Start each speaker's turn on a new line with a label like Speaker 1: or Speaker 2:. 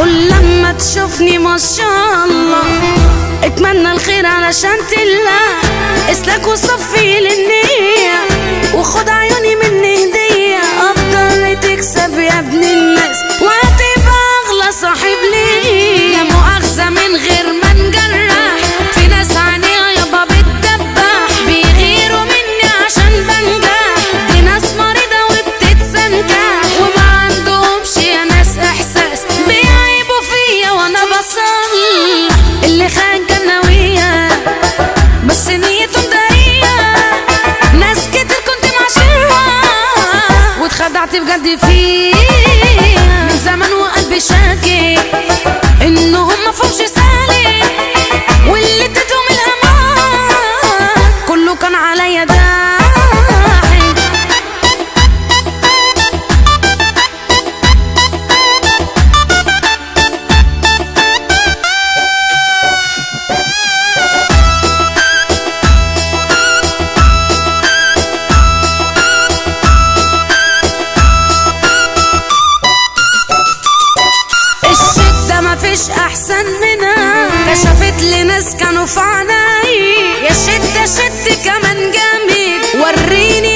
Speaker 1: كل لما تشوفني ما شاء الله اتمنى الخير علشان تلا اسلك وصفي للنية وخد عيوني مني هدية افضل تكسب يا ابن الناس وهتبقى اغلى صاحب لي لا مؤاخذة من غير ما نجرح في ناس عينيها يابا بتدبح بيغيروا مني عشان بنجح دي ناس مريضة وبتتسنجح وما عندهمش يا ناس احساس بيعيبوا فيا وانا بصلي اللي خان جنوية بس نيته مدارية ناس كتير كنت معاشرها واتخدعت بجد فيها من زمان وقلبي شاكي انهم مفهومش سالي واللي اديتهم الامان كله كان عليا داعي الشدة مفيش أحسن منها كشفت لي ناس كانوا في عناي يا شدة شد كمان جامد وريني